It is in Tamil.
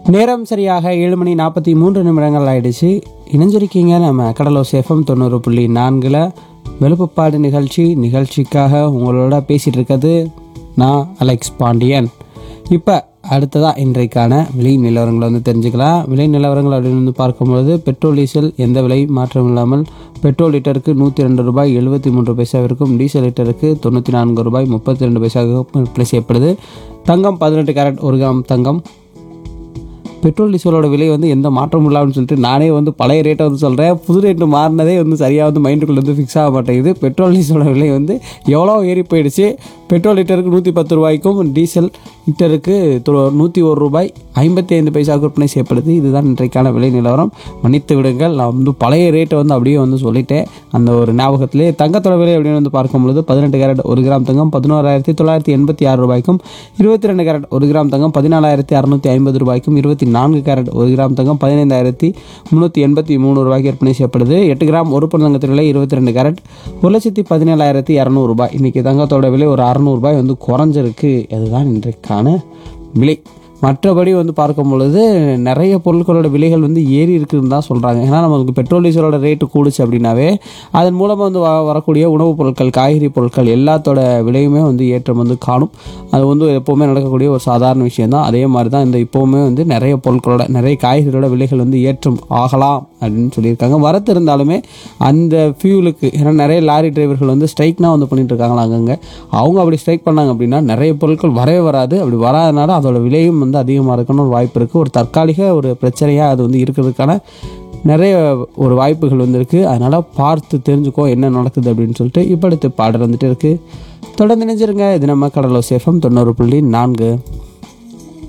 நேரம் சரியாக ஏழு மணி நாற்பத்தி மூன்று நிமிடங்கள் ஆயிடுச்சு இணைஞ்சிருக்கீங்க நம்ம கடலோ சேஃபம் தொண்ணூறு புள்ளி நான்கில் வெளுப்புப்பாடு நிகழ்ச்சி நிகழ்ச்சிக்காக உங்களோட பேசிகிட்டு இருக்கிறது நான் அலெக்ஸ் பாண்டியன் இப்போ அடுத்ததாக இன்றைக்கான விலை நிலவரங்களை வந்து தெரிஞ்சுக்கலாம் விலை நிலவரங்கள் அப்படின்னு வந்து பார்க்கும்பொழுது பெட்ரோல் டீசல் எந்த விலை மாற்றம் இல்லாமல் பெட்ரோல் லிட்டருக்கு நூற்றி ரெண்டு ரூபாய் எழுபத்தி மூன்று பைசாவிற்கும் டீசல் லிட்டருக்கு தொண்ணூற்றி நான்கு ரூபாய் முப்பத்தி ரெண்டு பைசாவுக்கும் விற்பனை செய்யப்படுது தங்கம் பதினெட்டு கேரட் ஒரு கிராம் தங்கம் பெட்ரோல் டீசலோட விலை வந்து எந்த மாற்றமும் இல்லாமல் சொல்லிட்டு நானே வந்து பழைய ரேட்டை வந்து சொல்கிறேன் புது ரேட்டு மாறினதே வந்து சரியாக வந்து மைண்டுக்குள்ளே வந்து ஃபிக்ஸ் ஆக மாட்டேங்குது பெட்ரோல் டீசலோட விலை வந்து எவ்வளோ ஏறி போயிடுச்சு பெட்ரோல் லிட்டருக்கு நூற்றி பத்து ரூபாய்க்கும் டீசல் லிட்டருக்கு நூற்றி ஒரு ரூபாய் ஐம்பத்தி ஐந்து பைசாவுக்கு விற்பனை செய்யப்படுது இதுதான் இன்றைக்கான விலை நிலவரம் மன்னித்து விடுங்கள் நான் வந்து பழைய ரேட்டை வந்து அப்படியே வந்து சொல்லிட்டேன் அந்த ஒரு ஞாபகத்திலே தங்கத்தோட விலை அப்படின்னு வந்து பார்க்கும்பொழுது பதினெட்டு கேரட் ஒரு கிராம் தங்கம் பதினோராயிரத்தி தொள்ளாயிரத்தி எண்பத்தி ஆறு ரூபாய்க்கும் இருபத்தி ரெண்டு கேரட் ஒரு கிராம் தங்கம் பதினாலாயிரத்தி அறுநூற்றி ஐம்பது ரூபாய்க்கும் இருபத்தி நான்கு கேரட் ஒரு கிராம் தங்கம் பதினைந்தாயிரத்தி முந்நூற்றி எண்பத்தி மூணு ரூபாய்க்கு விற்பனை செய்யப்படுது எட்டு கிராம் ஒரு பவுன் தங்கத்தின் விலை இருபத்தி ரெண்டு கேரட் ஒரு லட்சத்தி பதினேழாயிரத்தி இரநூறு ரூபாய் இன்றைக்கி தங்கத்தோட விலை ஒரு அறநூறுபாய் வந்து குறைஞ்சிருக்கு அதுதான் இன்றைக்கான விலை மற்றபடி வந்து பார்க்கும் பொழுது நிறைய பொருட்களோட விலைகள் வந்து ஏறி இருக்குன்னு தான் சொல்கிறாங்க ஏன்னா நமக்கு பெட்ரோல் டீசலோட ரேட்டு கூடுச்சு அப்படின்னாவே அதன் மூலமாக வந்து வ- வரக்கூடிய உணவுப் பொருட்கள் காய்கறி பொருட்கள் எல்லாத்தோட விலையுமே வந்து ஏற்றம் வந்து காணும் அது வந்து எப்போவுமே நடக்கக்கூடிய ஒரு சாதாரண விஷயம் தான் அதே மாதிரி தான் இந்த இப்போவுமே வந்து நிறைய பொருட்களோட நிறைய காய்கறிகளோட விலைகள் வந்து ஏற்றம் ஆகலாம் அப்படின்னு சொல்லியிருக்காங்க வரத்து இருந்தாலுமே அந்த ஃபியூலுக்கு ஏன்னா நிறைய லாரி டிரைவர்கள் வந்து ஸ்ட்ரைக்னா வந்து பண்ணிட்டு இருக்காங்களா அங்கங்கே அவங்க அப்படி ஸ்ட்ரைக் பண்ணாங்க அப்படின்னா நிறைய பொருட்கள் வரவே வராது அப்படி வராதனால அதோட விலையும் வந்து அதிகமாக இருக்கணும் ஒரு வாய்ப்பு இருக்குது ஒரு தற்காலிக ஒரு பிரச்சனையாக அது வந்து இருக்கிறதுக்கான நிறைய ஒரு வாய்ப்புகள் வந்து இருக்குது அதனால் பார்த்து தெரிஞ்சுக்கோ என்ன நடக்குது அப்படின்னு சொல்லிட்டு இப்போ அடுத்து பாடல் வந்துட்டு இருக்குது தொடர்ந்து நினைச்சிருங்க இது நம்ம கடலோ சேஃபம் தொண்ணூறு புள்ளி நான்கு